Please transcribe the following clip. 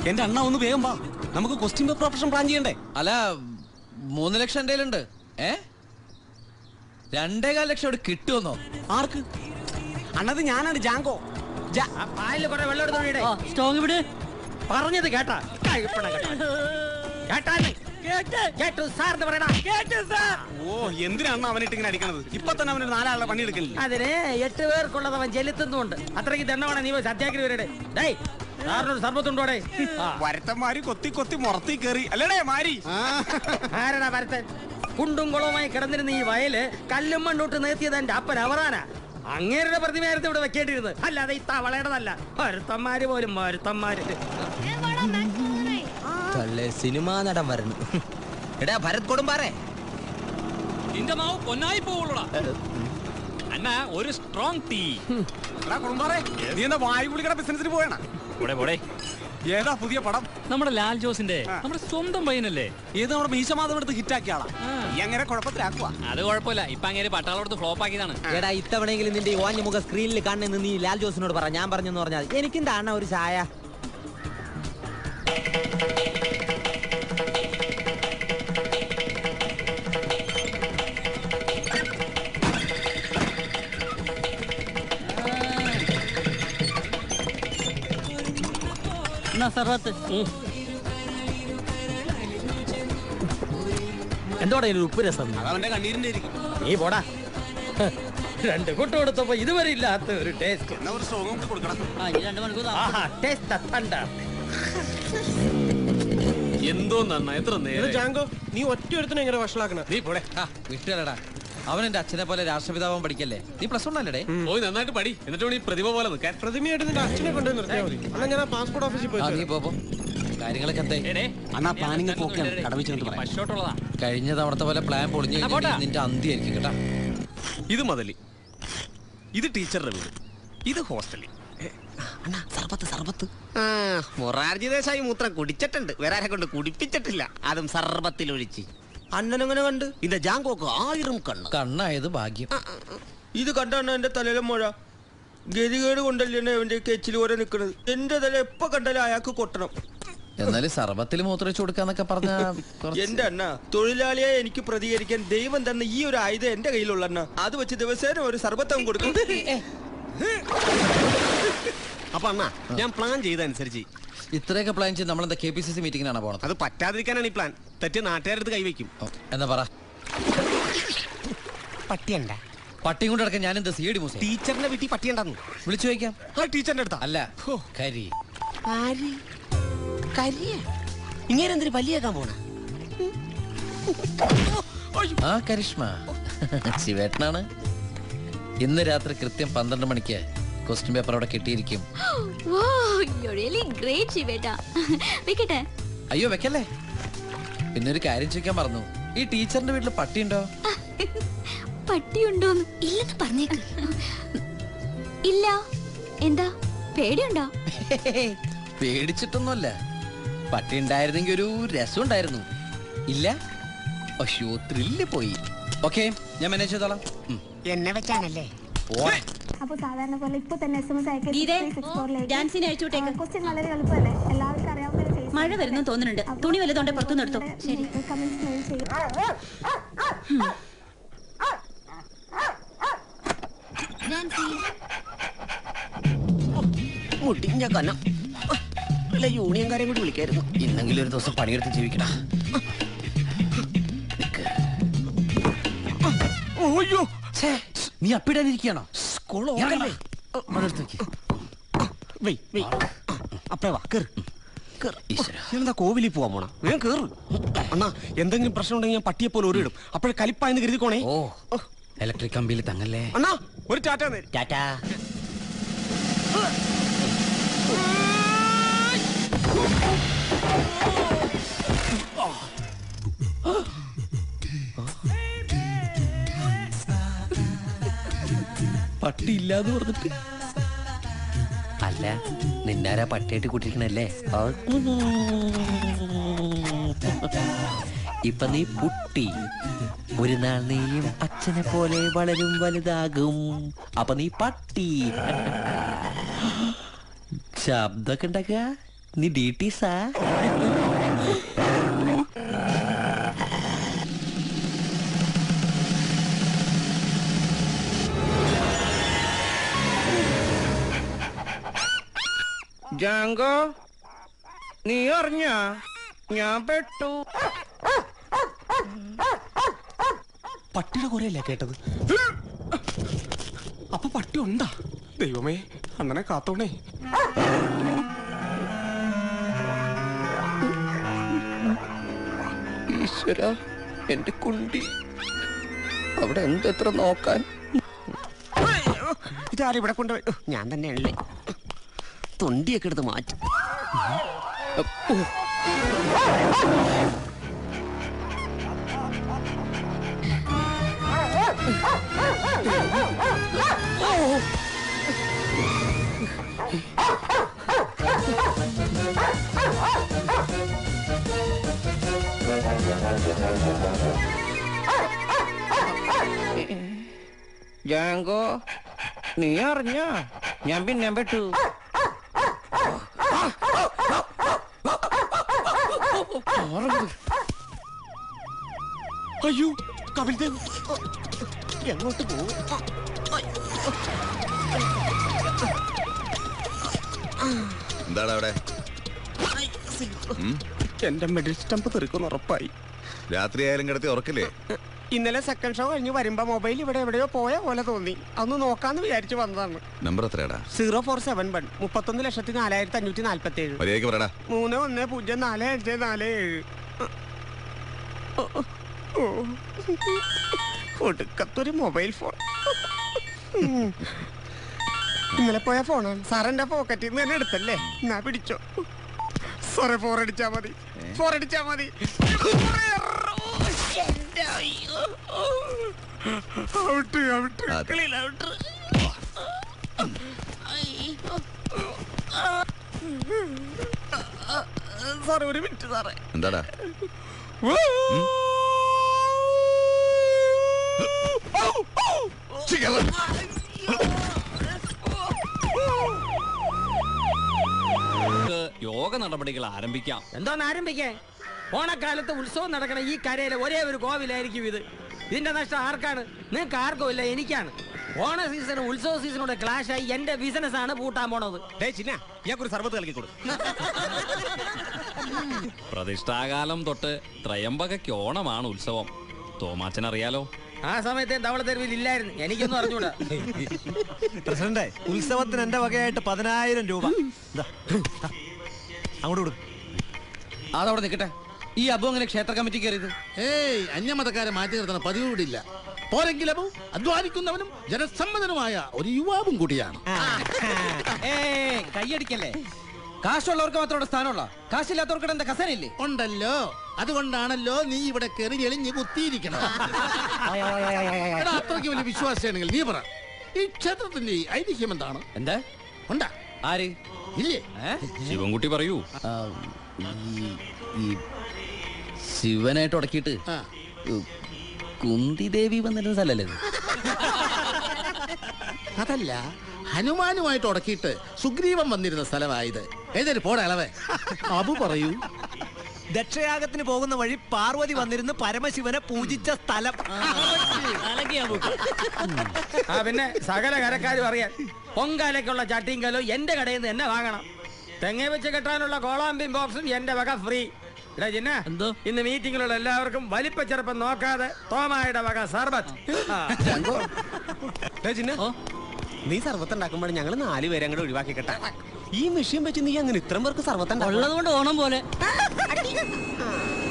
എന്റെ അണ്ണ ഒന്ന് വേഗം വാ നമുക്ക് ക്വസ്റ്റ്യൻ പേപ്പർ ഓപ്ഷൻ പ്ലാൻ ചെയ്യണ്ടേ അല്ല മൂന്ന് ലക്ഷം എൻ്റെ കയ്യിലുണ്ട് ഏ രണ്ടേകാൽ ലക്ഷം ഇവിടെ കിട്ടുമെന്നോ ആർക്ക് അണ്ണത് ഞാനാണ് ജാങ്കോ ജാ- പാലില് കുറെ വെള്ളം എടുത്തോണ്ടിടെ സ്റ്റോങ് വിട് പറഞ്ഞത് കേട്ടാ കൈപ്പണ കേട്ടാ കേട്ടാ കേട്ടു സാറിന് പറയടാ കേട്ടു സാർ ഓ എന്തിനാണ് അവനിട്ട് ഇങ്ങനെ അടിക്കണത് ഇപ്പൊ തന്നെ അവനൊരു നാലാളുടെ പണി എടുക്കലില്ല അതിന് എട്ട് പേർക്കുള്ളത് അവൻ ചെലുത്തുന്നുണ്ട് അത്രയ്ക്ക് ദണ്ണമാണ് നീ പോയി സത്യാഗ്രഹി വരടെ ഡേയ് സാറിനൊരു സർബത്തുണ്ടോടെ വരത്തന്മാര് കൊത്തി കൊത്തി മുറത്തി കയറി അല്ലേടേ മാരി ആരടാ വരത്തൻ കുണ്ടും കുളവുമായി കിടന്നിരുന്ന ഈ വയല് കല്ലും മണ്ണൂട്ട് നിർത്തിയത് എന്റെ അപ്പൻ അവറാനാ അങ്ങേരുടെ പ്രതിമയായിരുന്നു ഇവിടെ വെക്കേണ്ടിരുന്നത് അല്ലാതെ ഈ തവളയുടെതല്ല ഒരുത്തന്മാര് പോലും ഒരുത്തന്മാര് തള്ളേ സിനിമാ നടൻ വരണം എടാ ഭരത് കൊടുമ്പാറേ നിന്റെ മാവ് പൊന്നായി പോവുള്ളൂടാ അന്ന ഒരു സ്ട്രോങ് ടീ എടാ കുടുംബാറേ നീ എന്താ വായു കുളിക്കട ബിസിനസിന് പോയണ പോടെ പോടെ ഏതാ പുതിയ പടം നമ്മുടെ ലാൽ ജോസിന്റെ നമ്മുടെ സ്വന്തം പയ്യനല്ലേ ഏത് നമ്മുടെ മീശമാധവൻ എടുത്ത് ഹിറ്റാക്കിയ ആളാ ഈ അങ്ങനെ കുഴപ്പത്തിലാക്കുക അത് കുഴപ്പമില്ല ഇപ്പൊ അങ്ങനെ പട്ടാളം എടുത്ത് ഫ്ലോപ്പ് ആക്കിയതാണ് എടാ ഇത്തവണയെങ്കിലും നിന്റെ ഈ ഓഞ്ഞ മുഖ സ്ക്രീനിൽ കാണുന്നെന്ന് നീ ലാൽ ജോസിനോട് പറ ഞാൻ പറഞ്ഞെന്ന് പറഞ്ഞാൽ എനിക്കും കാണാൻ ഒരു ചായ എന്നാ സർവത്ത് എന്തോടാ ഇതിന് ഉപ്പ് രസം അത് അവന്റെ കണ്ണീരിന്റെ ആയിരിക്കും നീ പോടാ ഹ്, രണ്ട് കൂട്ടം കൊടുത്തപ്പോ ഇതുവരെ ഇല്ലാത്ത ഒരു ടേസ്റ്റ് എന്നാ ഒരു സ്ട്രോങ് കൂടി കൊടുക്കണം ആ ഇനി രണ്ട് മണിക്കൂർ താമസം. ആഹാ ടേസ്റ്റ് തണ്ട എന്തോ നന്ന എത്ര നേരം ജാങ്കോ നീ ഒറ്റ ഒരുത്തിനെ എങ്ങനെ വഷളാക്കണ നീ പോടെ വിട്ടുകളടാ അവൻ എന്റെ അച്ഛനെ പോലെ രാഷ്ട്രപിതാവൻ പഠിക്കല്ലേ നീ പ്ലസ് വൺ അല്ലേ പോയി നന്നായിട്ട് പടി എന്നിട്ട് വേണം ഈ പ്രതിഭ പോലെ നിൽക്കാൻ പ്രതിമയായിട്ട് നിന്റെ അച്ഛനെ കൊണ്ടുപോയി നിർത്തിയാൽ മതി അല്ല ഞാൻ ആ പാസ്പോർട്ട് ഓഫീസിൽ പോയി ആ നീ പോ പോ. കാര്യങ്ങളൊക്കെ എന്തായി എടേ, അണ്ണാ, നീ planning അകത്തൊന്നും ഒക്കെ okay ആണ്. ഇടരുത്. കട വെച്ചിട്ട് എനിക്ക് പറയാം. പശോട്ടുള്ളതാ കഴിഞ്ഞ തവണത്തെ പോലെ പ്ലാൻ പൊളിഞ്ഞു ആ, പോട്ടെ. കഴിഞ്ഞാൽ നിന്റെ അന്തിയായിരിക്കും കേട്ടാ ഇത് മുതല് ഇത് ടീച്ചറുടെ വീട് ഇത് ഹോസ്റ്റലിൽ സർബത്ത് സർബത്ത് ആ മൊറാർജി ദേശായി മൂത്രം കുടിച്ചിട്ടുണ്ട് വേറെ ആരെ കൊണ്ട് കുടിപ്പിച്ചിട്ടില്ല അതും സർബത്തിലൊഴിച്ച് അണ്ണനങ്ങനെ കണ്ട് ഇത് ജാങ്കോക്ക് ആയിരം കണ്ണ് കണ്ണായത് ഭാഗ്യം ഇത് കണ്ടാണ് എന്റെ തലയിലെ മുഴ ഗതികേട് കൊണ്ടല്ലേ അവന്റെ കെച്ചിൽ ഓരോ നിക്കണത് എന്റെ തല എപ്പോ കണ്ടാലും അയാൾക്ക് കൊട്ടണം എന്നാലും സർബത്തിൽ മൂത്രയിച്ചു കൊടുക്കാന്നൊക്കെ പറഞ്ഞ എന്റെ അണ്ണ തൊഴിലാളിയെ എനിക്ക് പ്രതികരിക്കാൻ ദൈവം തന്ന ഈ ഒരു ആയുധം എന്റെ കയ്യിലുള്ള അണ്ണ അത് വെച്ച് ദിവസേന ഒരു സർബത്തം കൊടുക്കും അപ്പൊ അണ്ണാ ഞാൻ പ്ലാൻ ചെയ്തനുസരിച്ച് ഇത്രയൊക്കെ പ്ലാൻ ചെയ്ത് നമ്മളെന്താ കെ പി സി സി മീറ്റിംഗിനാണ് പോണത് അത് പറ്റാതിരിക്കാനാണ് ഈ പ്ലാൻ തെറ്റ് നാട്ടുകാരടുത്ത് കൈവയ്ക്കും ഓ, എന്നാ പറ പട്ടിയണ്ട പട്ടിയും കൊണ്ട് കിടക്കാൻ ഞാൻ എന്താ സി ഡി മൂസ ടീച്ചറിന്റെ വീട്ടിൽ പട്ടിയുണ്ടെന്ന് വിളിച്ചു ചോദിക്കാം ആ ടീച്ചറിന്റെ അടുത്താ അല്ല കരി ആര് കരിയ ഇങ്ങനെ എന്തിനു പല്ലിയേക്കാൻ പോണ ആ കരിഷ്മ ശിവേട്ടനാണ് ഇന്ന് രാത്രി കൃത്യം പന്ത്രണ്ട് മണിക്ക് ക്വസ്റ്റ്യൻ പേപ്പർ അവിടെ കിട്ടിയിരിക്കും Wow, you're really great, Shiveta. വെക്കട്ടെ അയ്യോ വെക്കല്ലേ പിന്നെ ഒരു കാര്യം ചോദിക്കാൻ പറഞ്ഞു ഈ ടീച്ചറിന്റെ വീട്ടിൽ പട്ടിയുണ്ടോ പട്ടിയുണ്ടോന്ന് ഇല്ലെന്ന് പറഞ്ഞേക്ക് ഇല്ല എന്താ പേടിയുണ്ടോ പേടിച്ചിട്ടൊന്നുമല്ല പട്ടി ഉണ്ടായിരുന്നെങ്കിൽ ഒരു രസം ഉണ്ടായിരുന്നു ഇല്ല അയ്യോ ത്രില്ല് പോയി ഓക്കെ ഞാൻ മാനേജ് ചെയ്തോളാം ഉം. എന്നെ വെച്ചാണല്ലേ പോണം. അപ്പൊ സാധാരണ പോലെ ഇപ്പൊ തന്നെ എസ് എം എസ് ഗീതേ, ഡാൻസിന് അയച്ചു വിട്ടേക്ക്. ക്വസ്റ്റ്യൻ വളരെ എളുപ്പമല്ലേ എല്ലാവർക്കും അറിയാവുന്ന ഒരു case മഴ വരുന്നു തോന്നുന്നുണ്ട് തുണി വല്ലതുകൊണ്ട് പുറത്തുനിന്ന് എടുത്തോ ശരി ആണ്. comments mail ചെയ്യും. മുടിഞ്ഞ കനം അല്ല യൂണിയൻകാരെ കൂടി വിളിക്കായിരുന്നു ഇന്നെങ്കിലും ഒരു ദിവസം പണിയെടുത്ത് ജീവിക്കണ ഓയ്യോ നീ അപ്പിടാനിരിക്കണോ കൊളോക്കല്ലേ വെയ് വെയ് അപ്പഴേ വാ കേറ് കേറ്. ഈശ്വര. എന്താ കോവിലിൽ പോവാൻ പോണ വേഗം കേറ് അണ്ണാ എന്തെങ്കിലും പ്രശ്നം ഉണ്ടെങ്കിൽ ഞാൻ പട്ടിയെ പോലെ ഒരിടും അപ്പോഴേ കലിപ്പായെന്ന് കരുതിക്കോണേ ഓ ഇലക്ട്രിക് കമ്പിയിൽ തങ്ങല്ലേ അണ്ണാ ഒരു ടാറ്റ നേരി ടാറ്റാ പട്ടി ഇല്ലാന്ന് പറഞ്ഞിട്ട് അല്ല നിന്നാരാ പട്ടിയായിട്ട് കൂട്ടിരിക്കണല്ലേ ആ. ഇപ്പൊ നീ പുട്ടി ഒരു നാൾ നീയും അച്ഛനെ പോലെ വളരും വലുതാകും അപ്പൊ നീ പട്ടി ശബ്ദമൊക്കെ ഉണ്ടാക്കുക നീ ഡി ടി സാ ജാങ്കോ നീ അറിഞ്ഞ ഞാൻ പെട്ടു പട്ടിയുടെ കുറയല്ലേ കേട്ടത് അപ്പൊ പട്ടി ഉണ്ടാ ദൈവമേ അണ്ണനെ കാത്തോണേ ഈശ്വര എന്റെ കുണ്ടി അവിടെ എന്തെത്ര നോക്കാൻ ഇതാരും ഇവിടെ കൊണ്ടുപോയി ഉഹ്, ഞാൻ തന്നെയാണല്ലേ തൊണ്ടിയൊക്കെ എടുത്ത് മാറ്റി ജാങ്കോ നീ അറിഞ്ഞ ഞാൻ പിന്നെ പെട്ടു അയ്യോ കപിൽദേവ് എങ്ങോട്ട് പോകും എന്താണ് അവിടെ എന്റെ മെഡിൽ സ്റ്റംപ് തെറിക്കുന്ന ഉറപ്പായി രാത്രി ആയാലും കിടത്തി ഉറക്കില്ലേ ഇന്നലെ സെക്കൻഡ് ഷോ കഴിഞ്ഞ് വരുമ്പോ മൊബൈൽ ഇവിടെ എവിടെയോ പോയ പോലെ തോന്നി അന്ന് നോക്കാന്ന് വിചാരിച്ചു വന്നതാണ് നമ്പർ എത്രയാടാ സീറോ ഫോർ സെവൻ വൺ മുപ്പത്തൊന്ന് ലക്ഷത്തി നാലായിരത്തി അഞ്ഞൂറ്റി നാല്പത്തി ഏഴ് മര്യാദയ്ക്ക് പറയടാ മൂന്ന് ഒന്ന് പൂജ്യം നാല് അഞ്ച് നാല് ഏഴ് ഓ. ഒടുക്കത്തൊരു മൊബൈൽ ഫോൺ ഇന്നലെ പോയ ഫോണാണ് സാർ എന്റെ പോക്കറ്റിൽ നിന്ന് തന്നെ എടുത്തല്ലേ എന്നാ പിടിച്ചോ സാറേ ഫോർ അടിച്ചാ മതി ഫോർ അടിച്ചാ മതി ഔട്ട് ഔട്ട് അതെ. ക്ലീൻ ഔട്ട് സാറേ ഒരു മിനിറ്റ് സാറേ എന്താടാ നമുക്ക് യോഗ നടപടികൾ ആരംഭിക്കാം എന്തോന്ന് ആരംഭിക്കേ ഓണക്കാലത്ത് ഉത്സവം നടക്കണ ഈ കരയിലെ ഒരേ ഒരു കോവിലായിരിക്കും ഇത് ഇതിന്റെ നഷ്ടം ആർക്കാണ് നിങ്ങൾക്ക് ആർക്കും ഇല്ല എനിക്കാണ് ഓണ സീസണും ഉത്സവ സീസണോടെ ക്ലാഷ് ആയി എന്റെ ബിസിനസ് ആണ് പൂട്ടാൻ പോണത് ഡേ ചിന്ന ഇയാൾക്കൊരു സർബത്ത് കലക്കി കൊടു പ്രതിഷ്ഠാകാലം തൊട്ട് ത്രയംബകയ്ക്ക് ഓണമാണ് ഉത്സവം തോമാച്ചൻ അറിയാലോ ആ സമയത്ത് ധവള തെരുവിൽ ഇല്ലായിരുന്നു എനിക്കൊന്നും അറിഞ്ഞൂടാ പ്രസിഡന്റ് ഉത്സവത്തിന് എന്റെ വകയായിട്ട് പതിനായിരം രൂപ ദാ, ദാ, അങ്ങോട്ട് കൊടുക്കും അതവിടെ നിൽക്കട്ടെ ഈ അബു അങ്ങനെ ക്ഷേത്ര കമ്മിറ്റി കയറിയത് ഏയ് അന്യമതക്കാരെ മാറ്റി നിർത്തണ പതിവ് ഇവിടില്ല പോരെങ്കിലും അധ്വാനിക്കുന്നവനും ജനസമ്മതനുമായ ഒരു യുവാവും കൂടിയാണ് ഏ കൈയടിക്കല്ലേ കാശുള്ളവർക്ക് മാത്രം ഇവിടെ സ്ഥാനമുള്ള കാശില്ലാത്തവർക്ക് എന്താ കസനില്ലേ ഉണ്ടല്ലോ അതുകൊണ്ടാണല്ലോ നീ ഇവിടെ കയറി എളിഞ്ഞ് കുത്തിയിരിക്കണം എടാ, അത്രയ്ക്ക് വലിയ വിശ്വാസിയാണെങ്കിൽ നീ പറ ഈ ക്ഷേത്രത്തിന്റെ ഐതിഹ്യം എന്താണ് എന്താ ഉണ്ടാ ആര് ഇല്ലേ ഏ? ശിവൻകുട്ടി പറയൂ ആ, ഈ ഈ ശിവനായിട്ട് ഉടക്കിയിട്ട് ആ. കുന്തി ദേവി വന്നിരുന്ന സ്ഥലല്ലേ ഇത്? അതല്ല ഹനുമാനുമായിട്ട് ഉടക്കിയിട്ട് സുഗ്രീവൻ വന്നിരുന്ന സ്ഥലമായത് ഏതൊരു പോടെ അളവേ അബു പറയൂ ദക്ഷയാഗത്തിന് പോകുന്ന വഴി പാർവതി വന്നിരുന്ന് പരമശിവനെ പൂജിച്ച സ്ഥലം ആ പിന്നെ സകല കരക്കാരും അറിയാൻ പൊങ്കാലയ്ക്കുള്ള ചട്ടിയും കലോ എന്റെ കടയിൽ നിന്ന് എന്നെ വാങ്ങണം തെങ്ങ വെച്ച് കെട്ടാനുള്ള കോളാമ്പിയും ബോക്സും എന്റെ വക ഫ്രീ എടാ ജിന്ന എന്തോ? ഇന്ന് മീറ്റിങ്ങിലുള്ള എല്ലാവർക്കും വലിപ്പ ചെറുപ്പം നോക്കാതെ തോമായുടെ വക സർബത്ത് ആ. ഡേ ചിന്ന ഓ. നീ സർവത്ത് ഉണ്ടാക്കുമ്പോൾ ഞങ്ങൾ നാല് പേരെ അങ്ങോട്ട് ഒഴിവാക്കി കേട്ടാ ഈ മെഷീൻ വെച്ച് നീ അങ്ങനെ ഇത്രയും പേർക്ക് സർവത്ത് ഉള്ളത് കൊണ്ട് ഓണം പോലെ